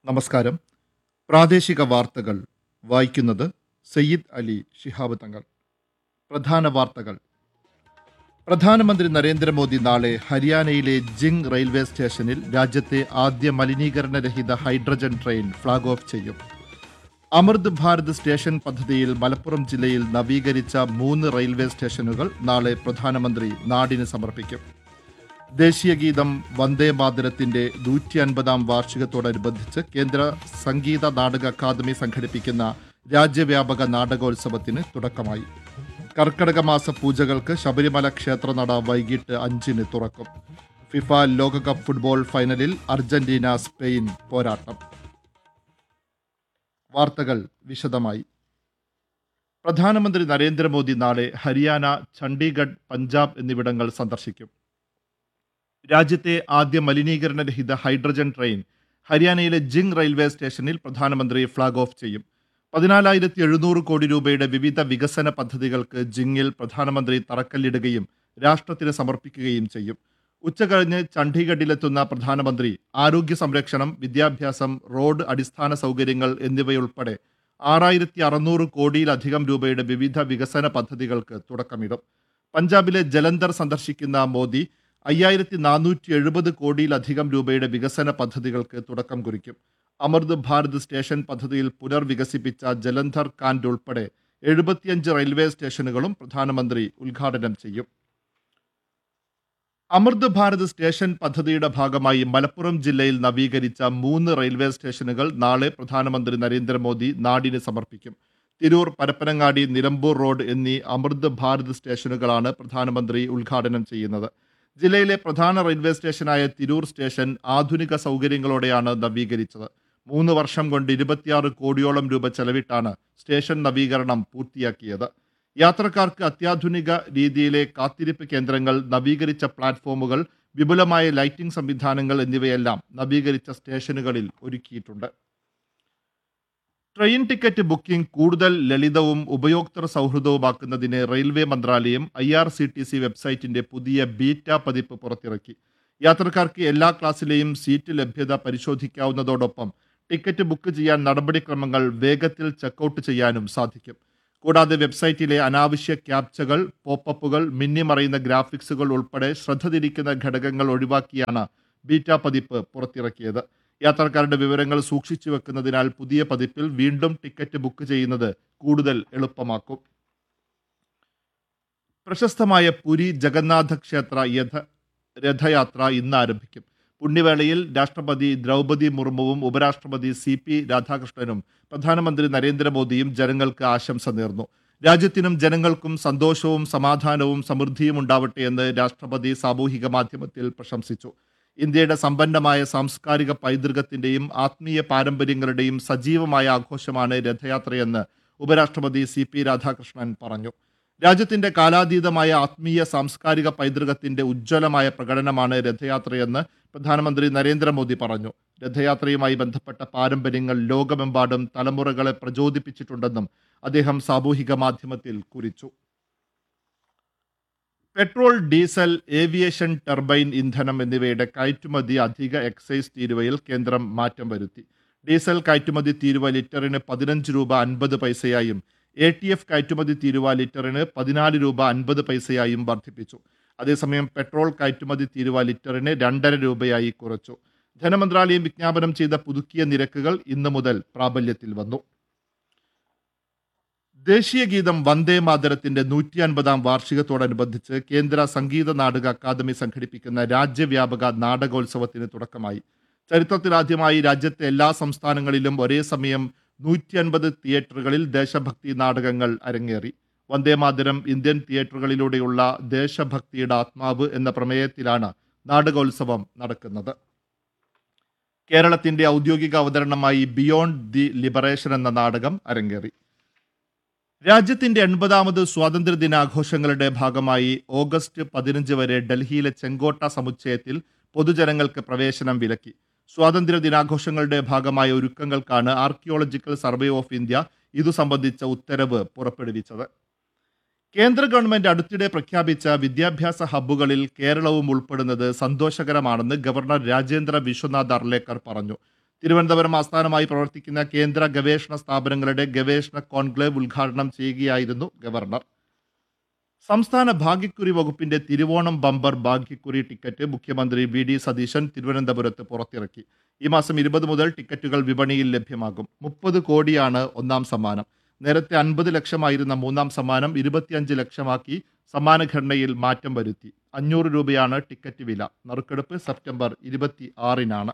നമസ്കാരം പ്രാദേശിക വാർത്തകൾ വായിക്കുന്നത് സയ്യിദ് അലി ശിഹാബ് തങ്ങൾ പ്രധാന വാർത്തകൾ പ്രധാനമന്ത്രി നരേന്ദ്രമോദി നാളെ ഹരിയാനയിലെ ജിങ് റെയിൽവേ സ്റ്റേഷനിൽ രാജ്യത്തെ ആദ്യ മലിനീകരണരഹിത ഹൈഡ്രജൻ ട്രെയിൻ ഫ്ളാഗ് ഓഫ് ചെയ്യും അമൃത് ഭാരത് സ്റ്റേഷൻ പദ്ധതിയിൽ മലപ്പുറം ജില്ലയിൽ നവീകരിച്ച മൂന്ന് റെയിൽവേ സ്റ്റേഷനുകൾ നാളെ പ്രധാനമന്ത്രി നാടിന് സമർപ്പിക്കും ദേശീയ ഗീതം വന്ദേ മാതരത്തിന്റെ നൂറ്റി അൻപതാം വാർഷികത്തോടനുബന്ധിച്ച് കേന്ദ്ര സംഗീത നാടക അക്കാദമി സംഘടിപ്പിക്കുന്ന രാജ്യവ്യാപക നാടകോത്സവത്തിന് തുടക്കമായി കർക്കടക മാസ പൂജകൾക്ക് ശബരിമല ക്ഷേത്രനട വൈകിട്ട് അഞ്ചിന് തുറക്കും ഫിഫ ലോകകപ്പ് ഫുട്ബോൾ ഫൈനലിൽ അർജന്റീന സ്പെയിൻ പോരാട്ടം വാർത്തകൾ വിശദമായി പ്രധാനമന്ത്രി നരേന്ദ്രമോദി നാളെ ഹരിയാന ചണ്ഡീഗഡ് പഞ്ചാബ് എന്നിവിടങ്ങൾ സന്ദർശിക്കും രാജ്യത്തെ ആദ്യ മലിനീകരണരഹിത ഹൈഡ്രജൻ ട്രെയിൻ ഹരിയാനയിലെ ജിങ് റെയിൽവേ സ്റ്റേഷനിൽ പ്രധാനമന്ത്രി ഫ്ളാഗ് ഓഫ് ചെയ്യും പതിനാലായിരത്തി എഴുന്നൂറ് കോടി രൂപയുടെ വിവിധ വികസന പദ്ധതികൾക്ക് ജിങ്ങിൽ പ്രധാനമന്ത്രി തറക്കല്ലിടുകയും രാഷ്ട്രത്തിന് സമർപ്പിക്കുകയും ചെയ്യും ഉച്ചകഴിഞ്ഞ് ചണ്ഡീഗഡിലെത്തുന്ന പ്രധാനമന്ത്രി ആരോഗ്യ സംരക്ഷണം വിദ്യാഭ്യാസം റോഡ് അടിസ്ഥാന സൗകര്യങ്ങൾ എന്നിവയുൾപ്പെടെ ആറായിരത്തി അറുന്നൂറ് കോടിയിലധികം രൂപയുടെ വിവിധ വികസന പദ്ധതികൾക്ക് തുടക്കമിടും പഞ്ചാബിലെ ജലന്ധർ സന്ദർശിക്കുന്ന മോദി അയ്യായിരത്തി നാനൂറ്റി എഴുപത് കോടിയിലധികം രൂപയുടെ വികസന പദ്ധതികൾക്ക് തുടക്കം കുറിക്കും അമൃത് ഭാരത് സ്റ്റേഷൻ പദ്ധതിയിൽ പുനർവികസിപ്പിച്ച ജലന്ധർ കാൻഡ് ഉൾപ്പെടെ എഴുപത്തിയഞ്ച് റെയിൽവേ സ്റ്റേഷനുകളും പ്രധാനമന്ത്രി ഉദ്ഘാടനം ചെയ്യും അമൃത് ഭാരത് സ്റ്റേഷൻ പദ്ധതിയുടെ ഭാഗമായി മലപ്പുറം ജില്ലയിൽ നവീകരിച്ച മൂന്ന് റെയിൽവേ സ്റ്റേഷനുകൾ നാളെ പ്രധാനമന്ത്രി നരേന്ദ്രമോദി നാടിന് സമർപ്പിക്കും തിരൂർ പരപ്പനങ്ങാടി നിലമ്പൂർ റോഡ് എന്നീ അമൃത് ഭാരത് സ്റ്റേഷനുകളാണ് പ്രധാനമന്ത്രി ഉദ്ഘാടനം ചെയ്യുന്നത് ജില്ലയിലെ പ്രധാന റെയിൽവേ സ്റ്റേഷനായ തിരൂർ സ്റ്റേഷൻ ആധുനിക സൗകര്യങ്ങളോടെയാണ് നവീകരിച്ചത് മൂന്ന് വർഷം കൊണ്ട് ഇരുപത്തിയാറ് കോടിയോളം രൂപ ചെലവിട്ടാണ് സ്റ്റേഷൻ നവീകരണം പൂർത്തിയാക്കിയത് യാത്രക്കാർക്ക് അത്യാധുനിക രീതിയിലെ കാത്തിരിപ്പ് കേന്ദ്രങ്ങൾ നവീകരിച്ച പ്ലാറ്റ്ഫോമുകൾ വിപുലമായ ലൈറ്റിംഗ് സംവിധാനങ്ങൾ എന്നിവയെല്ലാം നവീകരിച്ച സ്റ്റേഷനുകളിൽ ഒരുക്കിയിട്ടുണ്ട് ട്രെയിൻ ടിക്കറ്റ് ബുക്കിംഗ് കൂടുതൽ ലളിതവും ഉപയോക്തൃ സൗഹൃദവുമാക്കുന്നതിന് റെയിൽവേ മന്ത്രാലയം I R C T C വെബ്സൈറ്റിന്റെ പുതിയ ബീറ്റ പതിപ്പ് പുറത്തിറക്കി യാത്രക്കാർക്ക് എല്ലാ ക്ലാസ്സിലെയും സീറ്റ് ലഭ്യത പരിശോധിക്കാവുന്നതോടൊപ്പം ടിക്കറ്റ് ബുക്ക് ചെയ്യാൻ നടപടിക്രമങ്ങൾ വേഗത്തിൽ ചെക്കൗട്ട് ചെയ്യാനും സാധിക്കും കൂടാതെ വെബ്സൈറ്റിലെ അനാവശ്യ ക്യാപ്ചകൾ പോപ്പപ്പുകൾ മിന്നിമറയുന്ന ഗ്രാഫിക്സുകൾ ഉൾപ്പെടെ ശ്രദ്ധ തിരിക്കുന്ന ഘടകങ്ങൾ ഒഴിവാക്കിയാണ് ബീറ്റ പതിപ്പ് പുറത്തിറക്കിയത് യാത്രക്കാരുടെ വിവരങ്ങൾ സൂക്ഷിച്ചു വെക്കുന്നതിനാൽ പുതിയ പതിപ്പിൽ വീണ്ടും ടിക്കറ്റ് ബുക്ക് ചെയ്യുന്നത് കൂടുതൽ എളുപ്പമാക്കും പ്രശസ്തമായ പുരി ജഗന്നാഥ ക്ഷേത്ര യഥ രഥയാത്ര ഇന്ന് ആരംഭിക്കും പുണ്യവേളയിൽ രാഷ്ട്രപതി ദ്രൗപദി മുർമുവും ഉപരാഷ്ട്രപതി സി പി രാധാകൃഷ്ണനും പ്രധാനമന്ത്രി നരേന്ദ്രമോദിയും ജനങ്ങൾക്ക് ആശംസ നേർന്നു രാജ്യത്തിനും ജനങ്ങൾക്കും സന്തോഷവും സമാധാനവും സമൃദ്ധിയും ഉണ്ടാവട്ടെ എന്ന് രാഷ്ട്രപതി സാമൂഹിക മാധ്യമത്തിൽ പ്രശംസിച്ചു ഇന്ത്യയുടെ സമ്പന്നമായ സാംസ്കാരിക പൈതൃകത്തിന്റെയും ആത്മീയ പാരമ്പര്യങ്ങളുടെയും സജീവമായ ആഘോഷമാണ് രഥയാത്രയെന്ന് ഉപരാഷ്ട്രപതി സി പി രാധാകൃഷ്ണൻ പറഞ്ഞു രാജ്യത്തിന്റെ കാലാതീതമായ ആത്മീയ സാംസ്കാരിക പൈതൃകത്തിന്റെ ഉജ്ജ്വലമായ പ്രകടനമാണ് രഥയാത്രയെന്ന് പ്രധാനമന്ത്രി നരേന്ദ്രമോദി പറഞ്ഞു രഥയാത്രയുമായി ബന്ധപ്പെട്ട പാരമ്പര്യങ്ങൾ ലോകമെമ്പാടും തലമുറകളെ പ്രചോദിപ്പിച്ചിട്ടുണ്ടെന്നും അദ്ദേഹം സാമൂഹിക മാധ്യമത്തിൽ കുറിച്ചു പെട്രോൾ ഡീസൽ ഏവിയേഷൻ ടർബൈൻ ഇന്ധനം എന്നിവയുടെ കയറ്റുമതി അധിക എക്സൈസ് തീരുവയിൽ കേന്ദ്രം മാറ്റം വരുത്തി ഡീസൽ കയറ്റുമതി തീരുവ ലിറ്ററിന് പതിനഞ്ച് രൂപ അൻപത് പൈസയായും എ ടി എഫ് കയറ്റുമതി തീരുവ ലിറ്ററിന് പതിനാല് രൂപ അൻപത് പൈസയായും വർദ്ധിപ്പിച്ചു അതേസമയം പെട്രോൾ കയറ്റുമതി തീരുവ ലിറ്ററിന് രണ്ടര രൂപയായി കുറച്ചു ധനമന്ത്രാലയം വിജ്ഞാപനം ചെയ്ത പുതുക്കിയ നിരക്കുകൾ ഇന്നു മുതൽ പ്രാബല്യത്തിൽ വന്നു ദേശീയ ഗീതം വന്ദേ മാതരത്തിന്റെ നൂറ്റി അൻപതാം വാർഷികത്തോടനുബന്ധിച്ച് കേന്ദ്ര സംഗീത നാടക അക്കാദമി സംഘടിപ്പിക്കുന്ന രാജ്യവ്യാപക നാടകോത്സവത്തിന് തുടക്കമായി ചരിത്രത്തിലാദ്യമായി രാജ്യത്തെ എല്ലാ സംസ്ഥാനങ്ങളിലും ഒരേ സമയം നൂറ്റി അൻപത് തിയേറ്ററുകളിൽ ദേശഭക്തി നാടകങ്ങൾ അരങ്ങേറി വന്ദേമാതരം ഇന്ത്യൻ തിയേറ്ററുകളിലൂടെയുള്ള ദേശഭക്തിയുടെ ആത്മാവ് എന്ന പ്രമേയത്തിലാണ് നാടകോത്സവം നടക്കുന്നത് കേരളത്തിന്റെ ഔദ്യോഗിക അവതരണമായി ബിയോണ്ട് ദി ലിബറേഷൻ എന്ന നാടകം അരങ്ങേറി രാജ്യത്തിന്റെ എൺപതാമത് സ്വാതന്ത്ര്യ ദിനാഘോഷങ്ങളുടെ ഭാഗമായി ഓഗസ്റ്റ് പതിനഞ്ച് വരെ ഡൽഹിയിലെ ചെങ്കോട്ട സമുച്ചയത്തിൽ പൊതുജനങ്ങൾക്ക് പ്രവേശനം വിലക്കി സ്വാതന്ത്ര്യ ദിനാഘോഷങ്ങളുടെ ഭാഗമായ ഒരുക്കങ്ങൾക്കാണ് ആർക്കിയോളജിക്കൽ സർവേ ഓഫ് ഇന്ത്യ ഇതു സംബന്ധിച്ച ഉത്തരവ് പുറപ്പെടുവിച്ചത് കേന്ദ്ര ഗവൺമെന്റ് അടുത്തിടെ പ്രഖ്യാപിച്ച വിദ്യാഭ്യാസ ഹബ്ബുകളിൽ കേരളവും ഉൾപ്പെടുന്നത് സന്തോഷകരമാണെന്ന് ഗവർണർ രാജേന്ദ്ര വിശ്വനാഥ് അർലേക്കർ പറഞ്ഞു തിരുവനന്തപുരം ആസ്ഥാനമായി പ്രവർത്തിക്കുന്ന കേന്ദ്ര ഗവേഷണ സ്ഥാപനങ്ങളുടെ ഗവേഷണ കോൺക്ലേവ് ഉദ്ഘാടനം ചെയ്യുകയായിരുന്നു ഗവർണർ സംസ്ഥാന ഭാഗ്യക്കുറി വകുപ്പിന്റെ തിരുവോണം ബമ്പർ ഭാഗ്യക്കുറി ടിക്കറ്റ് മുഖ്യമന്ത്രി വി ഡി സതീശൻ തിരുവനന്തപുരത്ത് പുറത്തിറക്കി ഈ മാസം ഇരുപത് മുതൽ ടിക്കറ്റുകൾ വിപണിയിൽ ലഭ്യമാകും മുപ്പത് കോടിയാണ് ഒന്നാം സമ്മാനം നേരത്തെ അൻപത് ലക്ഷമായിരുന്ന മൂന്നാം സമ്മാനം ഇരുപത്തിയഞ്ച് ലക്ഷമാക്കി സമ്മാനഘടനയിൽ മാറ്റം വരുത്തി അഞ്ഞൂറ് രൂപയാണ് ടിക്കറ്റ് വില നറുക്കെടുപ്പ് സെപ്റ്റംബർ ഇരുപത്തി ആറിനാണ്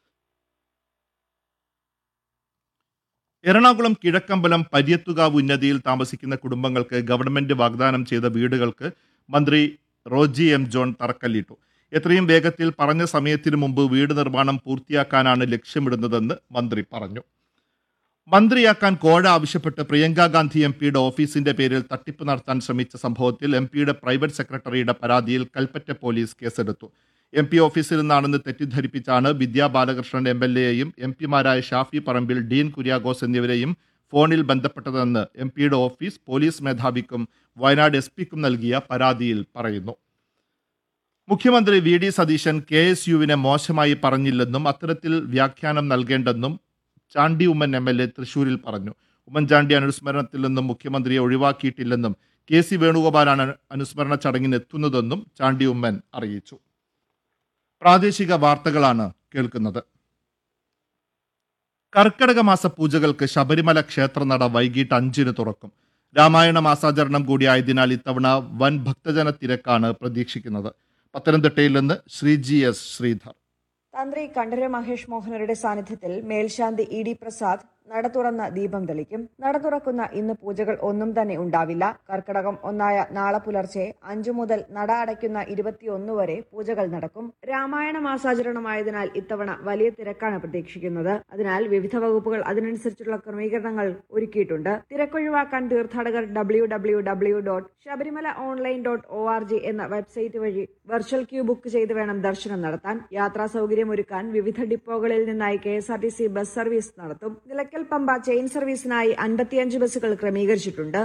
എറണാകുളം കിഴക്കമ്പലം പര്യത്തുകാവ് ഉന്നതിയിൽ താമസിക്കുന്ന കുടുംബങ്ങൾക്ക് ഗവൺമെന്റ് വാഗ്ദാനം ചെയ്ത വീടുകൾക്ക് മന്ത്രി റോജി എം ജോൺ തറക്കല്ലിട്ടു എത്രയും വേഗത്തിൽ പറഞ്ഞ സമയത്തിനു മുമ്പ് വീട് നിർമ്മാണം പൂർത്തിയാക്കാനാണ് ലക്ഷ്യമിടുന്നതെന്ന് മന്ത്രി പറഞ്ഞു മന്ത്രിയാക്കാൻ കോഴ ആവശ്യപ്പെട്ട് പ്രിയങ്ക ഗാന്ധി എം പിയുടെ ഓഫീസിന്റെ പേരിൽ തട്ടിപ്പ് നടത്താൻ ശ്രമിച്ച സംഭവത്തിൽ എം പിയുടെ പ്രൈവറ്റ് സെക്രട്ടറിയുടെ പരാതിയിൽ കൽപ്പറ്റ പോലീസ് കേസെടുത്തു എം പി ഓഫീസിൽ നിന്നാണെന്ന് തെറ്റിദ്ധരിപ്പിച്ചാണ് വിദ്യാ ബാലകൃഷ്ണൻ എം എൽ എയെയും എം പിമാരായ ഷാഫി പറമ്പിൽ ഡീൻ കുര്യാഗോസ് എന്നിവരെയും ഫോണിൽ ബന്ധപ്പെട്ടതെന്ന് എം പിയുടെ ഓഫീസ് പോലീസ് മേധാവിക്കും വയനാട് എസ് പിക്കും നൽകിയ പരാതിയിൽ പറയുന്നു മുഖ്യമന്ത്രി V D Satheesan K S യുവിനെ മോശമായി പറഞ്ഞില്ലെന്നും അത്തരത്തിൽ വ്യാഖ്യാനം നൽകേണ്ടെന്നും Chandy Oommen M L A തൃശൂരിൽ പറഞ്ഞു ഉമ്മൻചാണ്ടി അനുസ്മരണത്തിൽ നിന്നും മുഖ്യമന്ത്രിയെ ഒഴിവാക്കിയിട്ടില്ലെന്നും കെ സി വേണുഗോപാലാണ് അനുസ്മരണ ചടങ്ങിന് എത്തുന്നതെന്നും ചാണ്ടി ഉമ്മൻ അറിയിച്ചു പ്രാദേശിക വാർത്തകളാണ് കേൾക്കുന്നത് കർക്കടക മാസ പൂജകൾക്ക് ശബരിമല ക്ഷേത്രനട വൈകിട്ട് അഞ്ചിന് തുറക്കും രാമായണ മാസാചരണം കൂടിയായതിനാൽ ഇത്തവണ വൻ ഭക്തജന തിരക്കാണ് പ്രതീക്ഷിക്കുന്നത് പത്തനംതിട്ടയിൽ നിന്ന് ശ്രീജി എസ് ശ്രീധർ തന്ത്രി കണ്ഠര മഹേഷ് മോഹനരുടെ സാന്നിധ്യത്തിൽ മേൽശാന്തി ഇ ഡി പ്രസാദ് നട തുറന്ന് ദീപം തെളിക്കും നട തുറക്കുന്ന ഇന്ന് പൂജകൾ ഒന്നും തന്നെ ഉണ്ടാവില്ല കർക്കടകം ഒന്നായ നാളെ പുലർച്ചെ അഞ്ചു മുതൽ നട അടയ്ക്കുന്ന ഇരുപത്തിയൊന്ന് വരെ പൂജകൾ നടക്കും രാമായണ മാസാചരണമായതിനാൽ ഇത്തവണ വലിയ തിരക്കാണ് പ്രതീക്ഷിക്കുന്നത് അതിനാൽ വിവിധ വകുപ്പുകൾ അതിനനുസരിച്ചുള്ള ക്രമീകരണങ്ങൾ ഒരുക്കിയിട്ടുണ്ട് തിരക്കൊഴിവാക്കാൻ തീർത്ഥാടകർ W W W dot Sabarimala online dot O R G എന്ന വെബ്സൈറ്റ് വഴി വെർച്വൽ ക്യൂ ബുക്ക് ചെയ്ത് വേണം ദർശനം നടത്താൻ യാത്രാ സൗകര്യമൊരുക്കാൻ വിവിധ ഡിപ്പോകളിൽ നിന്നായി K S R T C bus service നടത്തും നിലയ്ക്കൽ പമ്പ ചെയിൻ സർവീസിനായി അൻപത്തിയഞ്ച് ബസ്സുകൾ ക്രമീകരിച്ചിട്ടുണ്ട്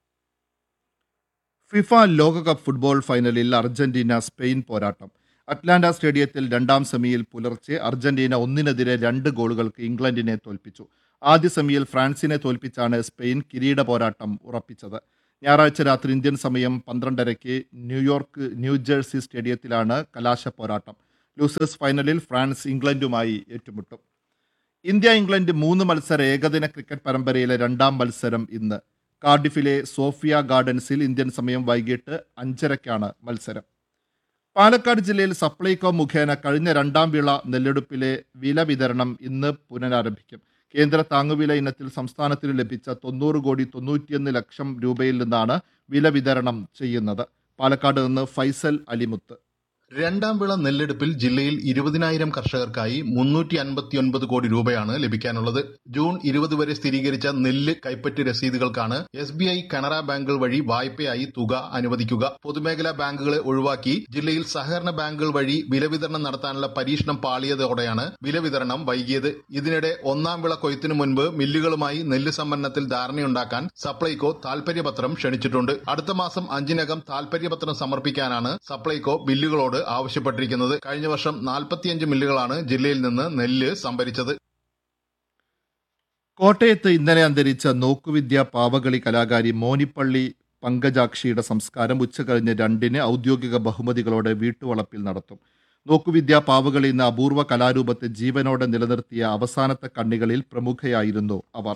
ഫിഫ ലോകകപ്പ് ഫുട്ബോൾ ഫൈനലിൽ അർജന്റീന സ്പെയിൻ പോരാട്ടം അറ്റ്ലാന്റ സ്റ്റേഡിയത്തിൽ രണ്ടാം സെമിയിൽ പുലർച്ചെ അർജന്റീന ഒന്നിനെതിരെ രണ്ട് ഗോളുകൾക്ക് ഇംഗ്ലണ്ടിനെ തോൽപ്പിച്ചു ആദ്യ സെമിയിൽ ഫ്രാൻസിനെ തോൽപ്പിച്ചാണ് സ്പെയിൻ കിരീട പോരാട്ടം ഉറപ്പിച്ചത് ഞായറാഴ്ച രാത്രി ഇന്ത്യൻ സമയം പന്ത്രണ്ടരയ്ക്ക് ന്യൂയോർക്ക് ന്യൂജേഴ്സി സ്റ്റേഡിയത്തിലാണ് കലാശ പോരാട്ടം ലൂസേഴ്സ് ഫൈനലിൽ ഫ്രാൻസ് ഇംഗ്ലണ്ടുമായി ഏറ്റുമുട്ടും ഇന്ത്യ ഇംഗ്ലണ്ട് മൂന്ന് മത്സര ഏകദിന ക്രിക്കറ്റ് പരമ്പരയിലെ രണ്ടാം മത്സരം ഇന്ന് കാർഡിഫിലെ സോഫിയ ഗാർഡൻസിൽ ഇന്ത്യൻ സമയം വൈകിട്ട് അഞ്ചരയ്ക്കാണ് മത്സരം പാലക്കാട് ജില്ലയിൽ സപ്ലൈകോ മുഖേന കഴിഞ്ഞ രണ്ടാം വിള നെല്ലെടുപ്പിലെ വില വിതരണം ഇന്ന് പുനരാരംഭിക്കും കേന്ദ്ര താങ്ങുവില ഇനത്തിൽ സംസ്ഥാനത്തിന് ലഭിച്ച തൊണ്ണൂറ് കോടി തൊണ്ണൂറ്റിയൊന്ന് ലക്ഷം രൂപയിൽ നിന്നാണ് വില വിതരണം ചെയ്യുന്നത് പാലക്കാട് നിന്ന് ഫൈസൽ അലിമുത്ത് രണ്ടാം വിള നെല്ലെടുപ്പിൽ ജില്ലയിൽ ഇരുപതിനായിരം കർഷകർക്കായി മുന്നൂറ്റി അൻപത്തിയൊൻപത് കോടി രൂപയാണ് ലഭിക്കാനുള്ളത് ജൂൺ ഇരുപത് വരെ സ്ഥിരീകരിച്ച നെല്ല് കൈപ്പറ്റ് രസീതുകൾക്കാണ് എസ് ബി ഐ കനറ ബാങ്കുകൾ വഴി വായ്പയായി തുക അനുവദിക്കുക പൊതുമേഖലാ ബാങ്കുകളെ ഒഴിവാക്കി ജില്ലയിൽ സഹകരണ ബാങ്കുകൾ വഴി വില വിതരണം നടത്താനുള്ള പരീക്ഷണം പാളിയതോടെയാണ് വില വിതരണം വൈകിയത് ഇതിനിടെ ഒന്നാം വിള കൊയ്ത്തിനു മുൻപ് മില്ലുകളുമായി നെല്ല് സംഭരണത്തിൽ ധാരണയുണ്ടാക്കാൻ സപ്ലൈകോ താൽപര്യപത്രം ക്ഷണിച്ചിട്ടുണ്ട് അടുത്ത മാസം അഞ്ചിനകം താൽപര്യപത്രം സമർപ്പിക്കാനാണ് സപ്ലൈകോ ബില്ലുകളോട് ആവശ്യപ്പെട്ടിരിക്കുന്നത് കഴിഞ്ഞ വർഷം നാൽപ്പത്തിയഞ്ച് മില്ലുകളാണ് ജില്ലയിൽ നിന്ന് നെല്ല് സംഭരിച്ചത് കോട്ടയത്ത് ഇന്നലെ അന്തരിച്ച നോക്കുവിദ്യ പാവകളി കലാകാരി മോനിപ്പള്ളി പങ്കജാക്ഷിയുടെ സംസ്കാരം ഉച്ചകഴിഞ്ഞ് രണ്ടിന് ഔദ്യോഗിക ബഹുമതികളോടെ വീട്ടുവളപ്പിൽ നടത്തും നോക്കുവിദ്യ പാവകളി എന്ന അപൂർവ കലാരൂപത്തെ ജീവനോടെ നിലനിർത്തിയ അവസാനത്തെ കണ്ണികളിൽ പ്രമുഖയായിരുന്നു അവർ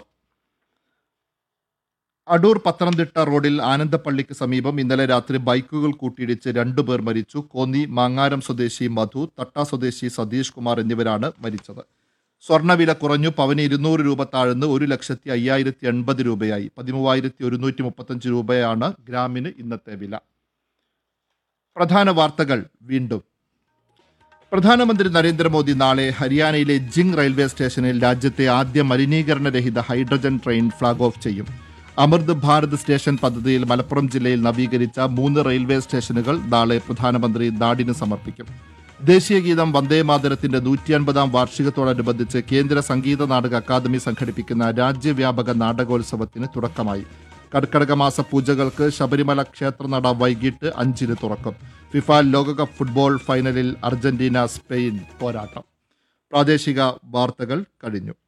അടൂർ പത്തനംതിട്ട റോഡിൽ ആനന്ദപ്പള്ളിക്ക് സമീപം ഇന്നലെ രാത്രി ബൈക്കുകൾ കൂട്ടിയിടിച്ച് രണ്ടുപേർ മരിച്ചു കോന്നി മാങ്ങാരം സ്വദേശി മധു തട്ട സ്വദേശി സതീഷ് കുമാർ എന്നിവരാണ് മരിച്ചത് സ്വർണ്ണവില കുറഞ്ഞു പവന് ഇരുന്നൂറ് രൂപ താഴ്ന്ന് ഒരു ലക്ഷത്തി അയ്യായിരത്തി എൺപത് രൂപയായി പതിമൂവായിരത്തി ഒരുന്നൂറ്റി മുപ്പത്തഞ്ച് രൂപയാണ് ഗ്രാമിന് ഇന്നത്തെ വില പ്രധാന വാർത്തകൾ വീണ്ടും പ്രധാനമന്ത്രി നരേന്ദ്രമോദി നാളെ ഹരിയാനയിലെ ജിങ് റെയിൽവേ സ്റ്റേഷനിൽ രാജ്യത്തെ ആദ്യ മലിനീകരണരഹിത ഹൈഡ്രജൻ ട്രെയിൻ ഫ്ളാഗ് ഓഫ് ചെയ്യും അമൃത് ഭാരത് സ്റ്റേഷൻ പദ്ധതിയിൽ മലപ്പുറം ജില്ലയിൽ നവീകരിച്ച മൂന്ന് റെയിൽവേ സ്റ്റേഷനുകൾ നാളെ പ്രധാനമന്ത്രി നാടിന് സമർപ്പിക്കും ദേശീയ ഗീതം വന്ദേ മാതരത്തിന്റെ നൂറ്റി അൻപതാം വാർഷികത്തോടനുബന്ധിച്ച് കേന്ദ്ര സംഗീത നാടക അക്കാദമി സംഘടിപ്പിക്കുന്ന രാജ്യവ്യാപക നാടകോത്സവത്തിന് തുടക്കമായി കർക്കടക മാസ പൂജകൾക്ക് ശബരിമല ക്ഷേത്രനട വൈകിട്ട് അഞ്ചിന് തുറക്കും ഫിഫ ലോകകപ്പ് ഫുട്ബോൾ ഫൈനലിൽ അർജന്റീന സ്പെയിൻ പോരാട്ടം പ്രാദേശിക വാർത്തകൾ കഴിഞ്ഞു